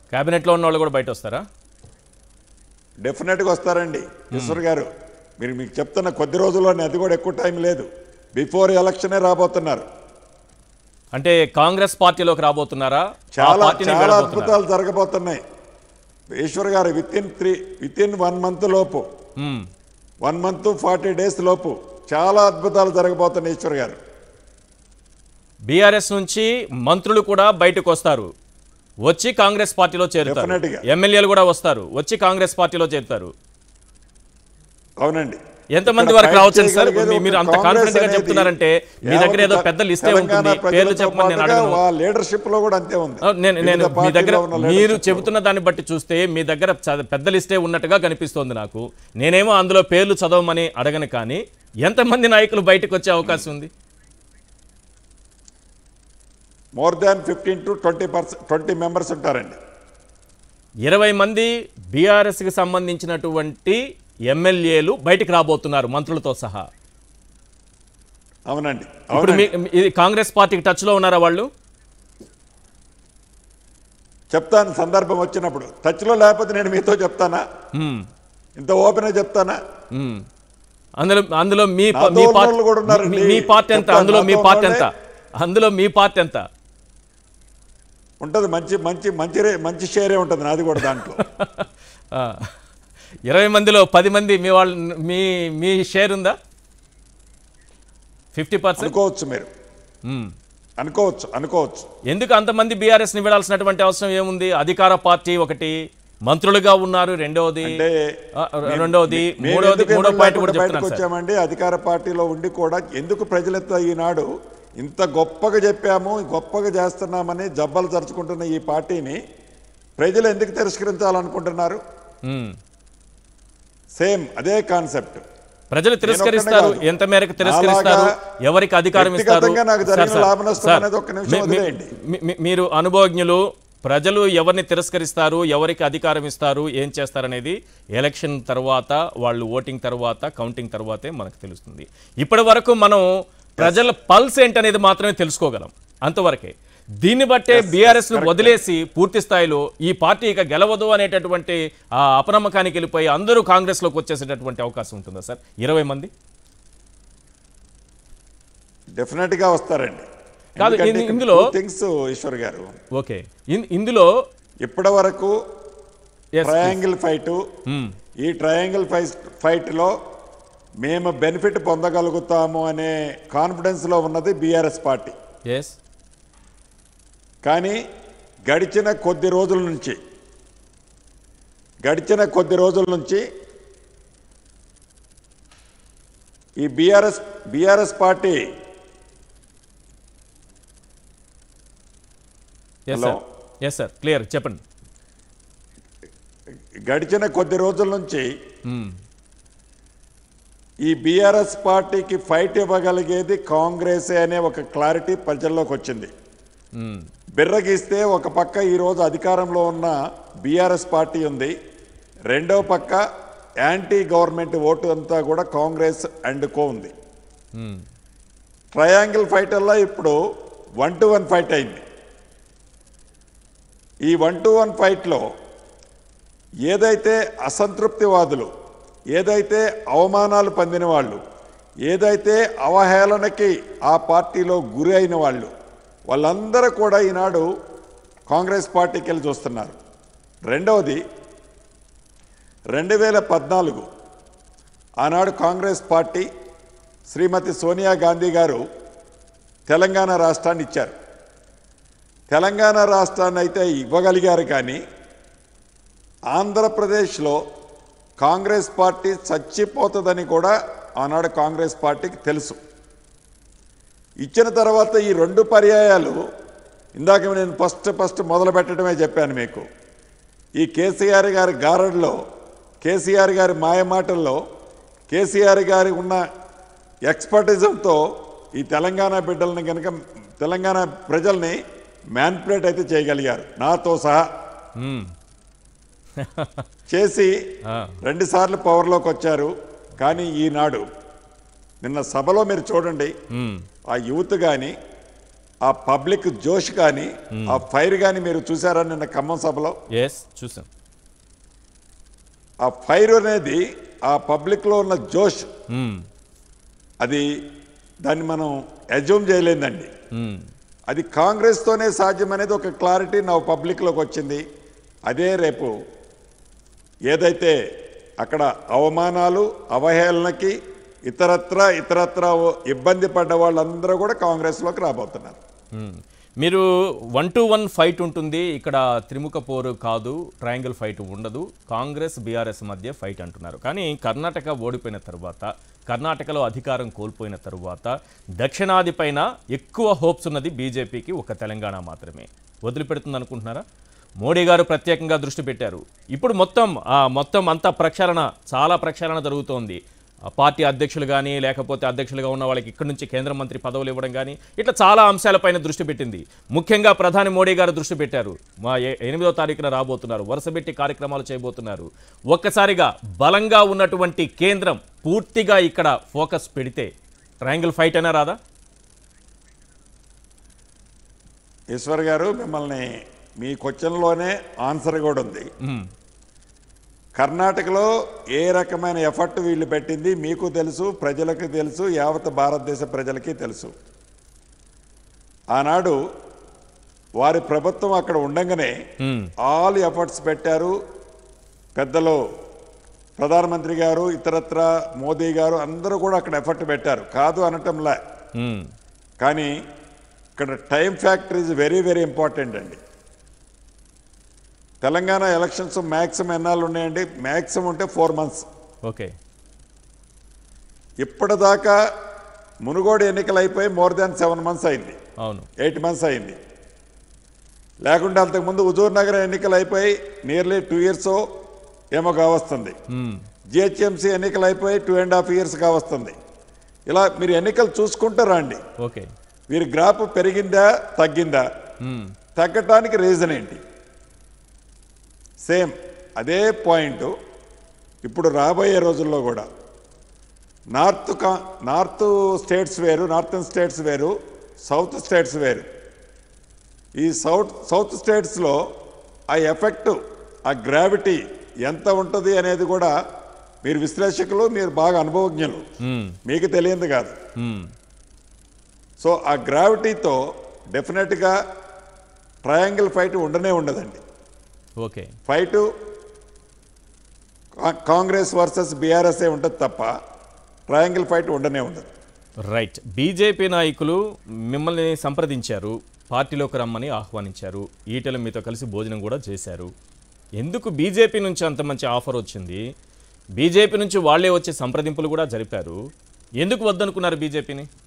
క్యాబినెట్లో ఉన్న వాళ్ళు కూడా బయట వస్తారా డెఫినెట్గా వస్తారండి ఈశ్వర్ గారు మీరు మీకు చెప్తున్న కొద్ది రోజుల్లోనే అది కూడా ఎక్కువ టైం లేదు బిఫోర్ ఎలక్షనే రాబోతున్నారు అంటే కాంగ్రెస్ పార్టీలోకి రాబోతున్నారా ఆ చాలా పార్టీని చాలా వీడబోతున్నారా? అద్భుతాలు జరగబోతున్నాయి ఈశ్వర్ గారు within three within one month లోపు మ్మ్. వన్ మంత్ ఫార్టీ డేస్ లోపు చాలా అద్భుతాలు జరగబోతున్నాయి ఈశ్వర్ గారు బీఆర్ఎస్ నుంచి మంత్రులు కూడా బయటకు వస్తారు వచ్చి కాంగ్రెస్ పార్టీలో చేరుతారు Definitely గా. ఎమ్మెల్యేలు కూడా వస్తారు వచ్చి కాంగ్రెస్ పార్టీలో చేరుతారు అవునండి ఎంతమంది ఇక్కడ వరకు fight రావచ్చు సార్ చేయగలిగేది మీ- మీరు ఒక అంత కాంగ్రెస్ కాన్ఫిడెంట్ గా అనేది చెప్తున్నారంటే మీ దగ్గర ఏదో పెద్ద లిస్టే తెలంగాణ ఉంటుంది పేర్లు ప్రజలతో చెప్పమని నేను పాటుగా అడగను వాళ్ళ లీడర్షిప్ లో కూడా అంతే ఉంది ఆ, నేను నేను వివిధ మీ దగ్గర పార్టీలో ఉన్న మీరు leadership లో. చెబుతున్న దాన్ని బట్టి చూస్తే మీ దగ్గర చ- పెద్ద లిస్టే ఉన్నట్టుగా కనిపిస్తోంది నాకు నేనేమో అందులో పేర్లు చదవమని అడగను కానీ ఎంతమంది నాయకులు బయటకు వచ్చే అవకాశం ఉంది more than fifteen to twenty percent twenty members ఉంటారండి ఇరవై మంది బీఆర్ఎస్కి సంబంధించినటువంటి ఎమ్మెల్యేలు బయటికి రాబోతున్నారు మంత్రులతో సహా అవునండి ఇప్పుడు అవునండి మీ ఇది కాంగ్రెస్ పార్టీకి టచ్లో ఉన్నారా వాళ్ళు చెప్తాను సందర్భం వచ్చినప్పుడు టచ్లో లేకపోతే నేను మీతో చెప్తానా మ్మ్. ఇంత ఓపెన్గా చెప్తానా మ్మ్. అందులో అందులో మీ ప- నాతో మీ ఉన్నోళ్ళు పార్టీ కూడా ఉన్నారండి. మీ- మీ పార్టీ ఎంత చెప్తాను, అందులో మీ నాతో పార్టీ ఎంత ఉన్నోళ్ళే. అందులో మీ పార్టీ ఎంత ఉంటుంది మంచి మంచి మంచి రే- మంచి షేరే ఉంటుంది నాది కూడా దాంట్లో ఆ. ఇరవై మందిలో పది మంది మీ వాళ్ళు మీ మీ షేర్ ఉందా ఫిఫ్టీ పర్సెంట్ అనుకోవచ్చు మీరు అనుకోవచ్చు అనుకోవచ్చు ఎందుకు అంతమంది బీఆర్ఎస్ ని విడాల్సినటువంటి అవసరం ఏముంది అధికార పార్టీ ఒకటి మంత్రులుగా ఉన్నారు రెండవది అంటే ఆ, రెండవది మేము మూడవది ఎందుకు మూడో ఎమ్మెల్యే పాయింట్ కూడా లేకుండా బయటకు చెప్తున్నాను సార్ వచ్చామండి అధికార పార్టీలో ఉండి కూడా ఎందుకు ప్రజలతో ఈనాడు ఇంత గొప్పగా చెప్పాము గొప్పగా చేస్తున్నామని జబ్బలు జరుచుకుంటున్న ఈ పార్టీని ప్రజలు ఎందుకు తిరస్కరించాలనుకుంటున్నారు మ్మ్. సేమ్ అదే కాన్సెప్ట్ ప్రజలు తిరస్కరిస్తారు కాదు. ఎంత మేరకు తిరస్కరిస్తారు అలాగా ఎవరికి అధికారం ఇస్తారు వ్యక్తిగతంగా నాకు జరిగిన సార్, సార్, లాభ నష్టం సార్, అనేది ఒక్క నిమిషం మీ- మీ- వదిలేయండి. మీ- మీ- మీరు అనుభవజ్ఞులు ప్రజలు ఎవరిని తిరస్కరిస్తారు ఎవరికి అధికారం ఇస్తారు ఏం చేస్తారనేది ఎలక్షన్ తర్వాత వాళ్ళు ఓటింగ్ తర్వాత కౌంటింగ్ తర్వాతే మనకు తెలుస్తుంది ఇప్పటి వరకు మనం ప్రజల పల్స్ ఏంటనేది మాత్రమే తెలుసుకోగలం అంతవరకే దీన్ని బట్టే బీఆర్ఎస్ ను వదిలేసి పూర్తి స్థాయిలో ఈ పార్టీ ఇక గెలవదు అనేటటువంటి ఆ అపనమ్మకానికి వెళ్ళిపోయి అందరూ కాంగ్రెస్ లోకి వచ్చేసేటటువంటి అవకాశం ఉంటుందా సార్ ఇరవై మంది డెఫినెట్ గా వస్తారండి కాదు, ఇన్- ఇందులో- థింగ్స్ ఈశ్వర్ గారు ఓకే ఇన్- ఇందులో ఇప్పటి వరకు Yes, ట్రయాంగిల్ ఫైట్ మ్మ్. ఈ ట్రయాంగిల్ ఫైట్ ఫైట్లో మేము బెనిఫిట్ పొందగలుగుతాము అనే కాన్ఫిడెన్స్లో ఉన్నది బీఆర్ఎస్ పార్టీ ఎస్ కానీ గడిచిన కొద్ది రోజుల నుంచి గడిచిన కొద్ది రోజుల నుంచి ఈ BRS BRS party yes Hello. Sir yes sir clear చెప్పండి గడిచిన కొద్ది రోజుల నుంచి మ్మ్. ఈ బీఆర్ఎస్ పార్టీకి ఫైట్ ఇవ్వగలిగేది కాంగ్రెసే అనే ఒక క్లారిటీ ప్రజల్లోకి వచ్చింది మ్మ్. బిర్రగీస్తే ఒక పక్క ఈరోజు అధికారంలో ఉన్న బీఆర్ఎస్ పార్టీ ఉంది రెండో పక్క యాంటీ గవర్నమెంట్ ఓటు అంతా కూడా కాంగ్రెస్ అండ్ కో ఉంది మ్మ్. ట్రయాంగిల్ ఫైటర్లో ఇప్పుడు వన్ టు వన్ ఫైట్ అయింది ఈ వన్ టు వన్ ఫైట్లో ఏదైతే అసంతృప్తివాదులు ఏదైతే అవమానాలు పొందిన వాళ్ళు ఏదైతే అవహేళనకి ఆ పార్టీలో గురి అయిన వాళ్ళు వాళ్ళందరూ కూడా ఈనాడు కాంగ్రెస్ పార్టీకి వెళ్ళి చూస్తున్నారు రెండవది రెండు వేల పద్నాలుగు ఆనాడు కాంగ్రెస్ పార్టీ శ్రీమతి సోనియా గాంధీ గారు తెలంగాణ రాష్ట్రాన్ని ఇచ్చారు తెలంగాణ రాష్ట్రాన్ని అయితే ఇవ్వగలిగారు కానీ ఆంధ్రప్రదేశ్లో కాంగ్రెస్ పార్టీ చచ్చిపోతుందని కూడా ఆనాడు కాంగ్రెస్ పార్టీకి తెలుసు ఇచ్చిన తర్వాత ఈ రెండు పర్యాయాలు ఇందాక నేను ఫస్ట్ ఫస్ట్ మొదలు పెట్టడమే చెప్పాను మీకు ఈ కేసీఆర్ గారి గారడిలో కేసీఆర్ గారి మాయమాటల్లో కేసీఆర్ గారి ఉన్న ఎక్స్పర్టిజంతో ఈ తెలంగాణ బిడ్డలను కనుక తెలంగాణ ప్రజల్ని మ్యాన్పులేట్ అయితే చేయగలిగారు నాతో సహా మ్మ్. చేసి ఆ. రెండుసార్లు పవర్లోకి వచ్చారు కానీ ఈనాడు నిన్న సభలో మీరు చూడండి మ్మ్. ఆ యూత్ కానీ ఆ పబ్లిక్ జోష్ కానీ ఆ ఫైర్ కానీ మీరు చూసారా నిన్న ఖమ్మం సభలో ఎస్ చూసాం ఆ ఫైర్ అనేది ఆ పబ్లిక్లో ఉన్న జోష్ మ్మ్. అది దాన్ని మనం అజ్యూమ్ చేయలేదండి మ్మ్. అది కాంగ్రెస్తోనే సాధ్యం అనేది ఒక క్లారిటీ నా పబ్లిక్లోకి వచ్చింది అదే రేపు ఏదైతే అక్కడ అవమానాలు అవహేళనకి ఇతరత్ర ఇతరత్ర ఇబ్బంది పడ్డ వాళ్ళందరూ కూడా కాంగ్రెస్లోకి రాబోతున్నారు మ్మ్. మీరు వన్ టు వన్ ఫైట్ ఉంటుంది ఇక్కడ త్రిముఖ పోరు కాదు ట్రయాంగిల్ ఫైట్ ఉండదు కాంగ్రెస్ బీఆర్ఎస్ మధ్య ఫైట్ అంటున్నారు కానీ కర్ణాటక ఓడిపోయిన తర్వాత కర్ణాటకలో అధికారం కోల్పోయిన తరువాత దక్షిణాది పైన ఎక్కువ హోప్స్ ఉన్నది బీజేపీకి ఒక తెలంగాణ మాత్రమే వదిలిపెడుతుంది అనుకుంటున్నారా మోడీ గారు ప్రత్యేకంగా దృష్టి పెట్టారు ఇప్పుడు మొత్తం ఆ, మొత్తం అంతా ప్రక్షాళన చాలా ప్రక్షాళన జరుగుతోంది ఆ పార్టీ అధ్యక్షులు కానీ లేకపోతే అధ్యక్షులుగా ఉన్న వాళ్ళకి ఇక్కడి నుంచి కేంద్ర మంత్రి పదవులు ఇవ్వడం కానీ ఇట్లా చాలా అంశాలపైన దృష్టి పెట్టింది ముఖ్యంగా ప్రధాని మోడీ గారు దృష్టి పెట్టారు మా ఏ- ఎనిమిదో తారీఖున రాబోతున్నారు వరుసపెట్టి కార్యక్రమాలు చేయబోతున్నారు ఒక్కసారిగా బలంగా ఉన్నటువంటి కేంద్రం పూర్తిగా ఇక్కడ ఫోకస్ పెడితే ట్రయాంగిల్ ఫైట్ అయినా రాదా ఈశ్వర్ గారు మిమ్మల్ని మీ క్వశ్చన్లోనే ఆన్సర్ కూడా ఉంది మ్మ్. కర్ణాటకలో ఏ రకమైన ఎఫర్ట్ వీళ్ళు పెట్టింది మీకు తెలుసు ప్రజలకు తెలుసు యావత్ భారతదేశ ప్రజలకి తెలుసు ఆనాడు వారి ప్రభుత్వం అక్కడ ఉండంగానే మ్మ్. ఆల్ ఎఫర్ట్స్ పెట్టారు పెద్దలు ప్రధానమంత్రి గారు ఇతరత్ర మోదీ గారు అందరూ కూడా అక్కడ ఎఫర్ట్ పెట్టారు కాదు అనటంలే మ్మ్. కానీ ఇక్కడ time factor is very very important అండి తెలంగాణ ఎలక్షన్స్ మ్యాక్సిమం ఎన్నాళ్ళు ఉన్నాయండి మ్యాక్సిమం ఉంటే ఫోర్ మంత్స్ ఓకే ఇప్పటిదాకా మునుగోడు ఎన్నికలు అయిపోయి మోర్ దాన్ సెవెన్ మంత్స్ అయింది అవును ఎయిట్ మంత్స్ అయింది లేకుంటే అంతకుముందు హుజూర్ నగర్ ఎన్నికలు అయిపోయి నియర్లీ టూ ఇయర్స్ ఏమో కావస్తుంది మ్మ్. జిహెచ్ఎంసీ ఎన్నికలు అయిపోయి టూ అండ్ హాఫ్ ఇయర్స్ కావస్తుంది ఇలా మీరు ఎన్నికలు చూసుకుంటూ రండి ఓకే వీరి గ్రాఫ్ పెరిగిందా తగ్గిందా మ్మ్. తగ్గటానికి రీజన్ ఏంటి సేమ్ అదే పాయింట్ ఇప్పుడు రాబోయే రోజుల్లో కూడా నార్త్ కా నార్త్ స్టేట్స్ వేరు నార్థన్ స్టేట్స్ వేరు సౌత్ స్టేట్స్ వేరు ఈ సౌత్ సౌత్ స్టేట్స్లో ఆ ఎఫెక్ట్ ఆ గ్రావిటీ ఎంత ఉంటుంది అనేది కూడా మీరు విశ్లేషకులు మీరు బాగా అనుభవజ్ఞులు మ్మ్. మీకు తెలియదు కాదు మ్మ్. సో ఆ గ్రావిటీతో డెఫినెట్గా ట్రయాంగిల్ ఫైట్ ఉండనే ఉండదండి ఓకే ఫైటు కా- కాంగ్రెస్ వర్సెస్ బీఆర్ఎస్ఏ ఉంటుంది తప్ప ట్రయాంగిల్ ఫైట్ ఉండనే ఉండదు రైట్ బీజేపీ నాయకులు మిమ్మల్ని సంప్రదించారు పార్టీలోకి రమ్మని ఆహ్వానించారు ఈటెల మీతో కలిసి భోజనం కూడా చేశారు ఎందుకు బీజేపీ నుంచి అంత మంచి ఆఫర్ వచ్చింది బీజేపీ నుంచి వాళ్ళే వచ్చి సంప్రదింపులు కూడా జరిపారు ఎందుకు వద్దనుకున్నారు బీజేపీని